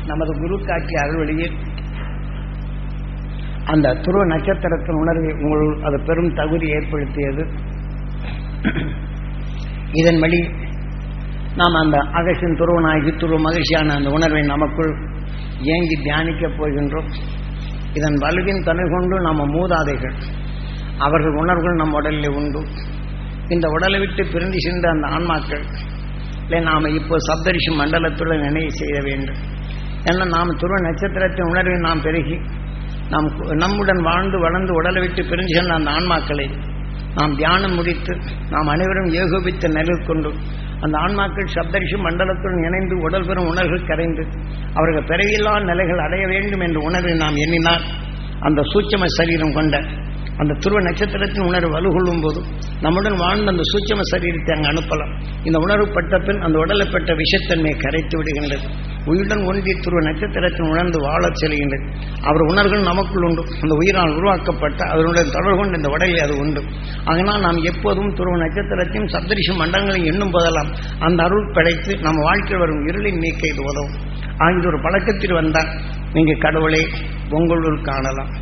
நமது குரு காட்சி அருள்வழியில் அந்த துருவ நட்சத்திரத்தின் உணர்வை உங்கள் அது பெரும் தகுதி ஏற்படுத்தியது இதன் வழி நாம் அந்த அகசின் துருவனாகி துருவ மகிழ்ச்சியான அந்த உணர்வை நமக்குள் ஏங்கி தியானிக்கப் போகின்றோம் இதன் வலுவின் துணை கொண்டு நம்ம மூதாதைகள் அவர்கள் உணர்வுகள் நம் உடலில் உண்டு இந்த உடலை விட்டு பிரிந்து சென்ற அந்த ஆன்மாக்கள் இல்லை நாம் இப்போ சப்தரிஷி மண்டலத்துடன் நினைவு செய்ய வேண்டும் ஏன்னா நாம் துருவ நட்சத்திரத்தின் உணர்வை நாம் பெருகி நாம் நம்முடன் வாழ்ந்து வளர்ந்து உடலை விட்டு பிரிஞ்சு சென்ற அந்த ஆன்மாக்களை நாம் தியானம் முடித்து நாம் அனைவரும் ஏகோபித்த நிலை கொண்டு அந்த ஆன்மாக்கள் சப்தரிஷி மண்டலத்துடன் இணைந்து உடல் பெறும் உணர்வுகள் கரைந்து அவர்கள் பிறவில்லா நிலைகள் அடைய வேண்டும் என்ற உணர்வை நாம் எண்ணினால் அந்த சூட்சம சரீரம் கொண்ட அந்த துருவ நட்சத்திரத்தின் உணர்வு வலுகொள்ளும் போது நம்முடன் வாழ்ந்த அந்த சூட்சம சரீரத்தை அங்கு அனுப்பலாம் இந்த உணர்வு பட்ட பின் அந்த உடலை பெற்ற விஷத்தன்மையை கரைத்து விடுகின்றது உயிருடன் ஒன்றி துருவ நட்சத்திரத்தின் உணர்ந்து வாழச் செல்கின்றது அவர் உணர்வுகள் நமக்குள் உண்டு அந்த உயிரால் உருவாக்கப்பட்ட அதனுடைய தொடர்பு கொண்ட இந்த உடலில் அது உண்டு அதனால் நாம் எப்போதும் துருவ நட்சத்திரத்தையும் சப்தரிஷி மண்டலங்களையும் எண்ணும் போதெல்லாம் அந்த அருள் படைத்து நம்ம வாழ்க்கையில் வரும் இருளின் நீக்க இது உதவும் ஆகிய ஒரு பழக்கத்தில் வந்தால் நீங்கள் கடவுளை உங்களுள் காணலாம்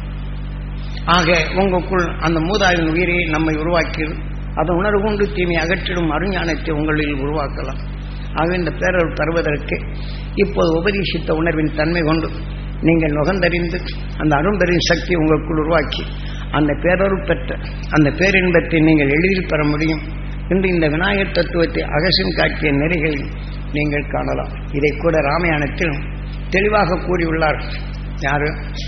ஆக உங்களுக்குள் அந்த மூதாவின் உயிரை நம்மை உருவாக்கி அதன் உணர்வு கொண்டு தீமை அகற்றிடும் அருஞானத்தை உங்களில் உருவாக்கலாம் ஆக இந்த பேரருள் தருவதற்கு இப்போது உபதேசித்த உணர்வின் தன்மை கொண்டு நீங்கள் நுகர்ந்தறிந்து அந்த அரும்பெரின் சக்தி உங்களுக்குள் உருவாக்கி அந்த பேரருள் பெற்ற அந்த பேரின்பத்தை நீங்கள் எளிதில் பெற முடியும் இன்று இந்த விநாயகர் தத்துவத்தை அகசின் காட்டிய நெறிகளில் நீங்கள் காணலாம் இதை கூட ராமாயணத்தில் தெளிவாக கூறியுள்ளார் யாரு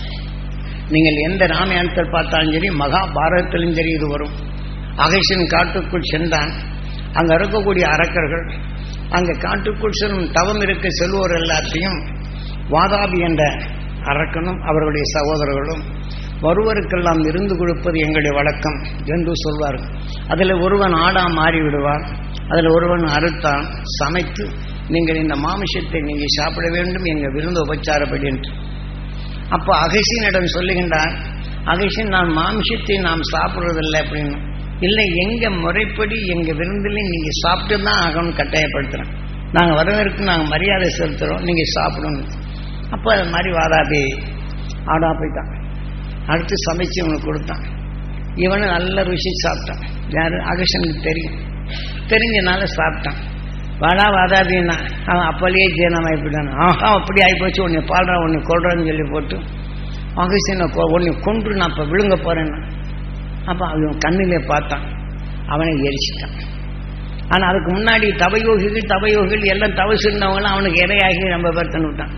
நீங்கள் எந்த ராமாயணத்தில் பார்த்தாலும் சரி மகாபாரதத்திலும் சரி இது வரும் அகசின் காட்டுக்குள் சென்றான் அங்க இருக்கக்கூடிய அரக்கர்கள் அங்க காட்டுக்குள் செல்லும் தவம் இருக்க செல்வோர் எல்லாத்தையும் வாதாபி என்ற அரக்கனும் அவர்களுடைய சகோதரர்களும் ஒருவருக்கெல்லாம் இருந்து கொடுப்பது எங்களுடைய வழக்கம் என்று சொல்வார்கள் அதில் ஒருவன் ஆடா மாறி விடுவான் அதில் ஒருவன் அறுத்தான் சமைத்து நீங்கள் இந்த மாமிசத்தை நீங்கள் சாப்பிட வேண்டும் எங்கள் விருந்து உபச்சாரப்படி என்று அப்போ அகசியனிடம் சொல்லுகின்றார் அகசியன் நான் மாமிசத்தை நாம் சாப்பிட்றதில்லை அப்படின்னு இல்லை எங்க முறைப்படி எங்க விருந்தில் நீங்க சாப்பிட்டு தான் ஆகணும்னு கட்டாயப்படுத்துறோம் நாங்கள் வரவேற்கு நாங்கள் மரியாதை செலுத்துறோம் நீங்க சாப்பிடணும் அப்போ அது மாதிரி வாதாபி ஆடா போயிட்டான் அடுத்து சமைச்சு இவனுக்கு கொடுத்தான் இவனும் நல்ல ருசி சாப்பிட்டான் யாரு அகசனுக்கு தெரியும் தெரிஞ்சனால சாப்பிட்டான் வாடா வாதாபின்னா அவன் அப்பலேயே ஜீரணம் ஆகிவிட்டான் ஆஹா அப்படி ஆகிப்போச்சு உன்னை பாடுறா உன்னை கொள்றான்னு சொல்லி போட்டு அகசியனை உன்னை கொன்று நான் இப்போ விழுங்க போறேன்னா அப்போ அவன் கண்ணிலே பார்த்தான் அவனை எரிச்சிட்டான் ஆனால் அதுக்கு முன்னாடி தவயோகிகள் தவயோகிகள் எல்லாம் தவசு இருந்தவங்களாம் அவனுக்கு இரையாகி ரொம்ப பேர் விட்டான்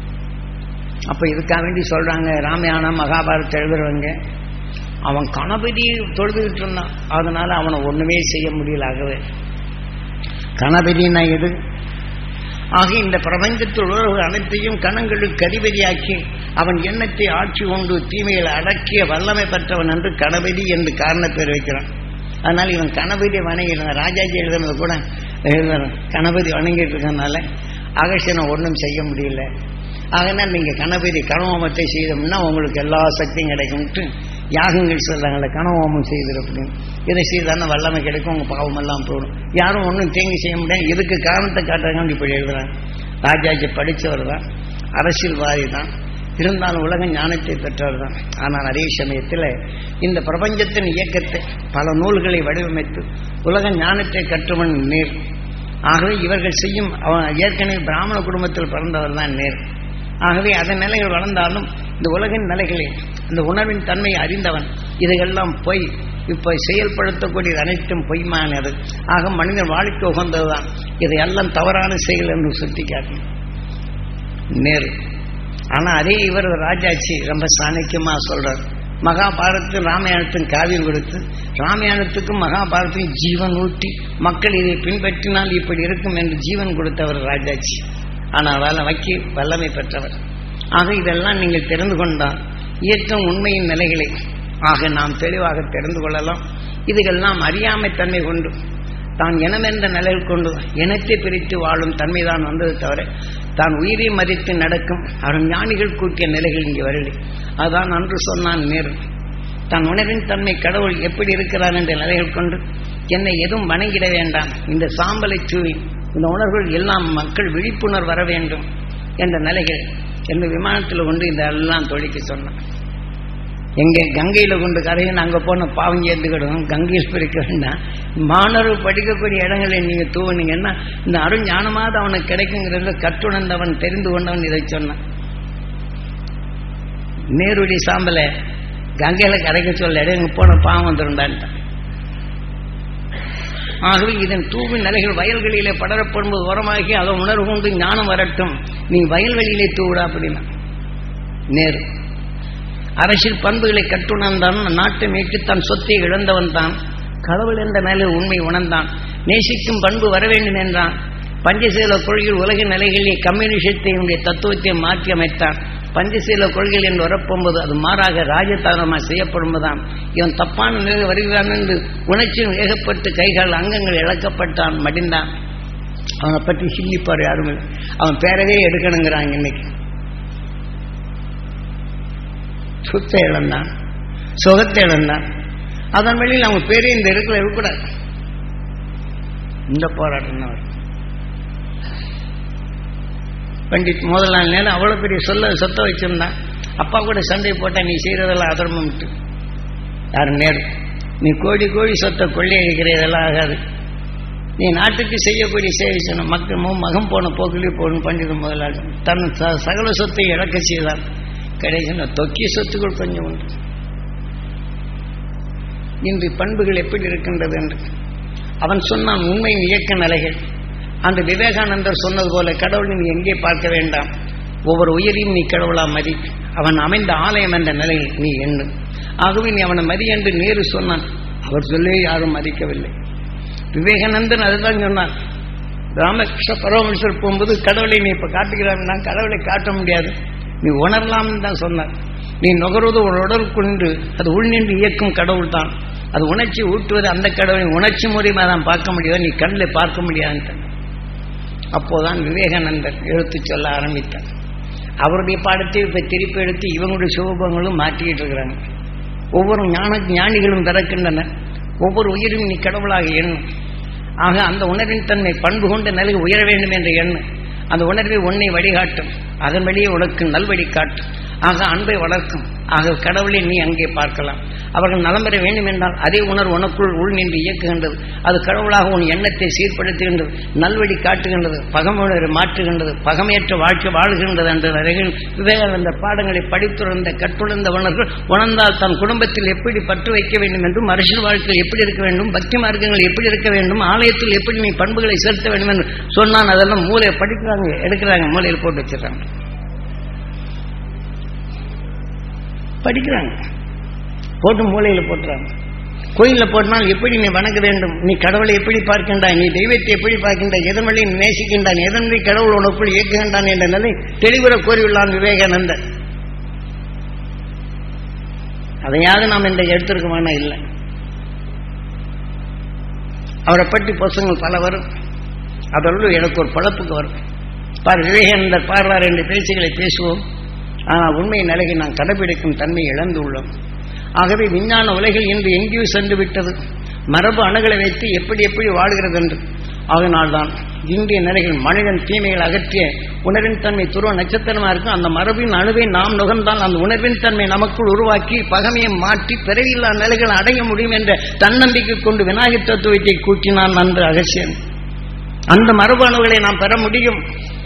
அப்போ இதுக்காக வேண்டி சொல்கிறாங்க ராமாயணம் மகாபாரத்தை எழுதுறவங்க அவன் கணபதி தொழுதுகிட்டு இருந்தான் அதனால அவனை ஒன்றுமே செய்ய முடியல ஆகவே கணபதினா எது ஆக இந்த பிரபஞ்சத்தில் உறவுகள் அனைத்தையும் கணங்களுக்கு அதிபதியாக்கி அவன் எண்ணத்தை ஆட்சி கொண்டு தீமைகளை அடக்கிய வல்லமை பெற்றவன் என்று கணபதி என்று காரண பேர் வைக்கிறான் அதனால் இவன் கணபதி வணங்கிடுறான் ராஜாஜி எழுதுனது கூட எழுதுறான் கணபதி வணங்கிட்டு இருக்கனால அகசனை ஒன்றும் செய்ய முடியல ஆகனால் நீங்கள் கணபதி கணவோமத்தை செய்தோம்னா உங்களுக்கு எல்லா சக்தியும் கிடைக்கும்ட்டு யாகங்கள் சொல்றாங்களே கணவோமம் செய்திருப்படும் இதை செய்தான வல்லமை கிடைக்கும் உங்கள் பாவமெல்லாம் போடும் யாரும் ஒன்றும் தேங்கி செய்ய முடியாது இதுக்கு காரணத்தை காட்டுறாங்கன்னு இப்படி எழுதுறாங்க ராஜாஜி படித்தவர் தான் அரசியல்வாதி தான் இருந்தாலும் உலக ஞானத்தை பெற்றவர் தான் ஆனால் அதே சமயத்தில் இந்த பிரபஞ்சத்தின் இயக்கத்தை பல நூல்களை வடிவமைத்து உலக ஞானத்தை கற்றுவன் நேர் ஆகவே இவர்கள் செய்யும் அவன் ஏற்கனவே பிராமண குடும்பத்தில் பிறந்தவர் தான் நேர் ஆகவே அதன் நிலைகள் வளர்ந்தாலும் இந்த உலகின் நிலைகளில் இந்த உணர்வின் தன்மையை அறிந்தவன் இதையெல்லாம் பொய் இப்போ செயல்படுத்தக்கூடியது அனைத்தும் பொய்மானது ஆக மனிதன் வாழ்க்கை உகந்ததுதான் இதையெல்லாம் தவறான செயல் என்று சுட்டி காட்டும் நேர் ஆனால் அதே இவர் ராஜாச்சி ரொம்ப சாணக்கியமாக சொல்றார் மகாபாரதத்தின் ராமாயணத்தின் காவியம் கொடுத்து ராமாயணத்துக்கும் மகாபாரதத்தையும் ஜீவன் ஊட்டி மக்கள் இதை பின்பற்றினால் இப்படி இருக்கும் என்று ஜீவன் கொடுத்தவர் ராஜாச்சி ஆனால் வல்ல வக்கி வல்லமை பெற்றவர் ஆக இதெல்லாம் நீங்கள் தெரிந்து கொண்டால் இயற்கும் உண்மையின் நிலைகளை ஆக நாம் தெளிவாக தெரிந்து கொள்ளலாம் இதுகெல்லாம் அறியாமை தன்மை கொண்டு தான் இனமென்ற நிலையில் கொண்டு இனத்தை பிரித்து வாழும் தன்மைதான் வந்தது தவிர தான் உயிரை மதித்து நடக்கும் அவன் ஞானிகள் கூட்டிய நிலைகள் இங்கே வரலை அதான் அன்று சொன்னான் நேரு தான் உணர்வின் தன்மை கடவுள் எப்படி இருக்கிறார் என்ற நிலைகள் கொண்டு என்னை எதுவும் வணங்கிட வேண்டாம் இந்த சாம்பலை தூவி இந்த உணர்வுகள் எல்லாம் மக்கள் விழிப்புணர்வு வர வேண்டும் என்ற நிலைகள் எந்த விமானத்தில் கொண்டு இதெல்லாம் தொழிக்க சொன்னான் எங்கே கங்கையில கொண்டு கரையும் அங்க போன பாவம் சேர்ந்துக்கிடும் கங்கையில் பிரிக்க வேண்டாம் மாணவர் படிக்கக்கூடிய இடங்களை நீங்க தூவுனீங்கன்னா இந்த அருஞானமாவது அவனுக்கு கிடைக்குங்கிறத கற்றுணர்ந்தவன் தெரிந்து கொண்டவன் இதை சொன்னான் நேருடி சாம்பலை கங்கையில கரைக்க சொல்ல இடம் போன பாவம் வந்துருண்டான்ட்டான் ஆகவே இதன் தூவி நிலைகள் வயல்களிலே படரப்படும்போது உரமாகி அதை உணர்வு கொண்டு ஞானம் வரட்டும் நீ வயல்வெளியிலே தூவிடா அப்படின்னா நேரு அரசியல் பண்புகளை கட்டுணர்ந்தான் நாட்டை மீட்டு தன் சொத்தை இழந்தவன் தான் கடவுள் என்ற மேலே உண்மை உணர்ந்தான் நேசிக்கும் பண்பு வர வேண்டும் என்றான் பஞ்சசீல கொள்கையில் உலக நிலைகளிலே கம்யூனிசத்தை தத்துவத்தை மாற்றி அமைத்தான் பஞ்சசீல கொள்கைகள் என்று வரப்போகும்போது அது மாறாக ராஜதாரமாக செய்யப்படும்போதுதான் இவன் தப்பான நிலை வருகிறான் என்று உணர்ச்சியும் வேகப்பட்டு கைகால் அங்கங்கள் இழக்கப்பட்டான் மடிந்தான் அவனை பற்றி சிந்திப்பார் யாரும் இல்லை அவன் பேரவே எடுக்கணுங்கிறாங்க இன்னைக்கு சுத்தை இழந்தான் சுகத்தை இழந்தான் அதன் வழியில் அவங்க பேரே இந்த இடத்துல இருக்கக்கூடாது இந்த போராட்டம் தான் வரும் பண்டிட் மோதலால் நேரம் அவ்வளோ பெரிய சொல்ல சொத்தை வச்சிருந்தான் அப்பா கூட சண்டை போட்டா நீ செய்யறதெல்லாம் அதர்மம்ட்டு யார் நேரு நீ கோடி கோடி சொத்தை கொள்ளையடிக்கிற இதெல்லாம் ஆகாது நீ நாட்டுக்கு செய்யக்கூடிய சேவை சொன்ன மக்கள் மகம் போன போக்கிலே போகணும் பண்டித முதலாளி தன் சகல சொத்தை இழக்க செய்தான் கிடைக்கின்ற தொக்கிய சொத்துக்கள் கொஞ்சம் உண்டு இன்று பண்புகள் எப்படி இருக்கின்றது என்று அவன் சொன்னான் உண்மையின் இயக்க நிலைகள் அந்த விவேகானந்தர் சொன்னது போல கடவுளை நீ எங்கே பார்க்க வேண்டாம் ஒவ்வொரு உயிரையும் நீ கடவுளா மதி அவன் அமைந்த ஆலயம் என்ற நிலையில் நீ எண்ணு ஆகவே நீ அவனை மதி என்று நேரு சொன்னான் அவர் சொல்லவே யாரும் மதிக்கவில்லை விவேகானந்தன் அதுதான் சொன்னான் ராமகிருஷ்ண பரமேஸ்வர் போகும்போது கடவுளை நீ இப்ப காட்டுகிறான்னா கடவுளை காட்ட முடியாது நீ உணரலாம்னு தான் சொன்னார் நீ நுகர்வது ஒரு உடல் கொண்டு அது உள்நின்று இயக்கும் கடவுள் தான் அது உணர்ச்சி ஊட்டுவது அந்த கடவுளை உணர்ச்சி மூலியமா தான் பார்க்க முடியாது நீ கண்ணில் பார்க்க முடியாது அப்போதான் விவேகானந்தர் எழுத்து சொல்ல ஆரம்பித்தார் அவருடைய பாடத்தை இப்ப திருப்பி எடுத்து இவங்களுடைய சுகபங்களும் மாற்றிக்கிட்டு இருக்கிறாங்க ஒவ்வொரு ஞான ஞானிகளும் பிறக்கின்றனர் ஒவ்வொரு உயிரும் நீ கடவுளாக எண்ணும் ஆக அந்த உணர்வின் தன்மை பண்பு கொண்ட நிலை உயர வேண்டும் என்ற எண்ணம் அந்த உணர்வை உன்னை வழிகாட்டும் அதன் வழியே உனக்கு நல்வழி காட்டும் ஆக அன்பை வளர்க்கும் ஆக கடவுளை நீ அங்கே பார்க்கலாம் அவர்கள் நலம் பெற வேண்டும் என்றால் அதே உணர்வு உனக்குள் உள் நின்று இயக்குகின்றது அது கடவுளாக உன் எண்ணத்தை சீர்படுத்துகின்றது நல்வழி காட்டுகின்றது பகமுணரை மாற்றுகின்றது பகமையற்ற வாழ்க்கை வாழ்கின்றது என்ற வரையில் விவேகானந்த பாடங்களை படித்துணர்ந்த கற்றுணர்ந்தவர்கள் உணர்ந்தால் தன் குடும்பத்தில் எப்படி பற்று வைக்க வேண்டும் என்றும் அரசியல் வாழ்க்கையில் எப்படி இருக்க வேண்டும் பக்தி மார்க்கங்கள் எப்படி இருக்க வேண்டும் ஆலயத்தில் எப்படி நீ பண்புகளை செலுத்த வேண்டும் என்று சொன்னான் அதெல்லாம் மூலையை படிக்கிறாங்க எடுக்கிறாங்க மூலையில் போட்டு வச்சிடறாங்க படிக்கிறாங்க போட்டு மூலையில் போட்டுறாங்க கோயிலில் போட்டனால் எப்படி நீ வணங்க வேண்டும் நீ கடவுளை எப்படி பார்க்கின்றாய் நீ தெய்வத்தை எப்படி பார்க்கின்றாய் எதன் வழி நீ நேசிக்கின்றான் எதன் வழி கடவுள் உனக்குள் இயக்குகின்றான் என்ற நிலை தெளிவுற கூறியுள்ளான் விவேகானந்தர் அதையாவது நாம் இந்த எடுத்திருக்கமான இல்லை அவரை பற்றி புத்தகங்கள் பல வரும் அதோடு எனக்கு ஒரு பழப்புக்கு வரும் பார் விவேகானந்தர் பாடுறார் என்ற பேச்சுகளை பேசுவோம் ஆனால் உண்மை நிலையை நான் கடைபிடிக்கும் தன்மை இழந்துள்ளோம் ஆகவே விஞ்ஞான உலகில் இன்று எங்கேயோ சென்று விட்டது மரபு அணுகளை வைத்து எப்படி எப்படி வாழ்கிறது என்று அதனால்தான் இந்திய நிலைகள் மனிதன் தீமைகள் அகற்றிய உணர்வின் தன்மை துருவ நட்சத்திரமா இருக்கும் அந்த மரபின் அணுவை நாம் நுகர்ந்தால் அந்த உணர்வின் தன்மை நமக்குள் உருவாக்கி பகமையை மாற்றி பிறவில்லா நிலைகள் அடைய முடியும் என்ற தன்னம்பிக்கை கொண்டு விநாயகர் தத்துவத்தை கூட்டினான் நன்று அகசியன் அந்த மரபு அணுகளை நாம் பெற முடியும்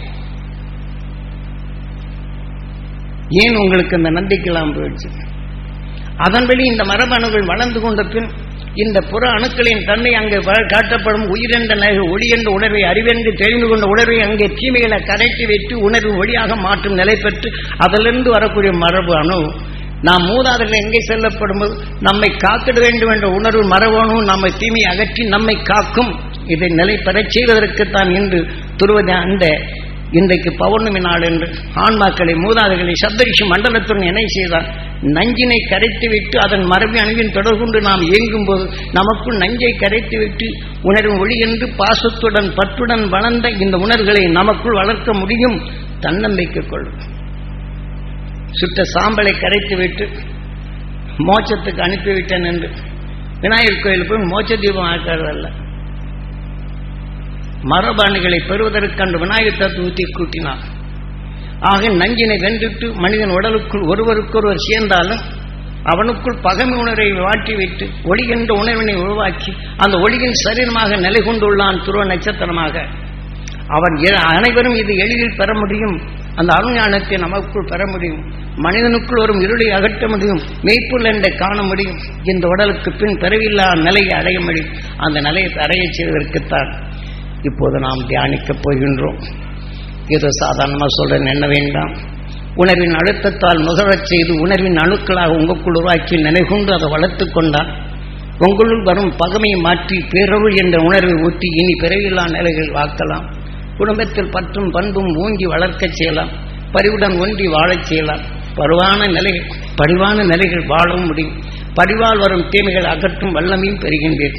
ஏன் உங்களுக்கு இந்த நம்பிக்கை இல்லாமல் போயிடுச்சு அதன்படி இந்த மரபணுகள் வளர்ந்து கொண்ட பின் இந்த புற அணுக்களின் தன்மை அங்கே காட்டப்படும் உயிரென்ற நிலைகள் ஒளி என்ற உணர்வை அறிவென்று தெரிந்து கொண்ட உணர்வை அங்கே தீமைகளை கரைத்து வைத்து உணர்வு ஒளியாக மாற்றும் நிலை பெற்று அதிலிருந்து வரக்கூடிய மரபு அணு நாம் மூதாதைகள் எங்கே செல்லப்படும் போது நம்மை காத்திட வேண்டும் என்ற உணர்வு மரபணு நம்மை தீமையை அகற்றி நம்மை காக்கும் இதை நிலை பெறச் செய்வதற்குத்தான் இன்று துருவத அந்த இன்றைக்கு பௌர்ணமி நாள் என்று ஆன்மாக்களை மூதாதைகளை சப்தரிஷி மண்டலத்துடன் இணை செய்தால் நஞ்சினை கரைத்து விட்டு அதன் மரபு அணுவின் தொடர்பு கொண்டு நாம் இயங்கும் போது நமக்குள் நஞ்சை கரைத்து விட்டு உணர்வு ஒளி என்று பாசத்துடன் பற்றுடன் வளர்ந்த இந்த உணர்வுகளை நமக்குள் வளர்க்க முடியும் தன்னம்பிக்கை கொள்ளும் சுட்ட சாம்பலை கரைத்து விட்டு மோட்சத்துக்கு அனுப்பிவிட்டேன் என்று விநாயகர் கோயில் போய் மோட்ச தீபம் ஆக்கிறதல்ல மரபாணிகளை பெறுவதற்கு அந்த விநாயகர் தத்துவத்தை கூட்டினார் ஆக நஞ்சினை வென்றுட்டு மனிதன் உடலுக்குள் ஒருவருக்கொருவர் சேர்ந்தாலும் அவனுக்குள் பகமை உணர்வை வாட்டி வைத்து ஒளி என்ற உணர்வினை உருவாக்கி அந்த ஒளியின் சரீரமாக நிலை கொண்டுள்ளான் துருவ நட்சத்திரமாக அவன் எ- அனைவரும் இது எளிதில் பெற முடியும் அந்த அருஞானத்தை நமக்குள் பெற முடியும் மனிதனுக்குள் வரும் இருளை அகற்ற முடியும் மெய்ப்புள் என்ற காண முடியும் இந்த உடலுக்கு பின் பிறவில்லா நிலையை அடைய முடியும் அந்த நிலையை அடையச் செய்வதற்குத்தான் இப்போது நாம் தியானிக்கப் போகின்றோம் ஏதோ சாதாரணமாக சொல்றேன் என்ன வேண்டாம் உணர்வின் அழுத்தத்தால் நுகரச் செய்து உணர்வின் அணுக்களாக உங்களுக்குள் உருவாக்கி நிலைகொண்டு அதை வளர்த்து கொண்டால் உங்களுள் வரும் பகமையை மாற்றி பேரருள் என்ற உணர்வை ஊட்டி இனி பிறவில்லா நிலைகள் வாக்கலாம் குடும்பத்தில் பற்றும் பண்பும் ஊங்கி வளர்க்கச் செய்யலாம் பரிவுடன் ஒன்றி வாழச் செய்யலாம் பருவான நிலைகள் படிவான நிலைகள் வாழவும் முடியும் படிவால் வரும் தீமைகள் அகற்றும் வல்லமையும் பெறுகின்றேன்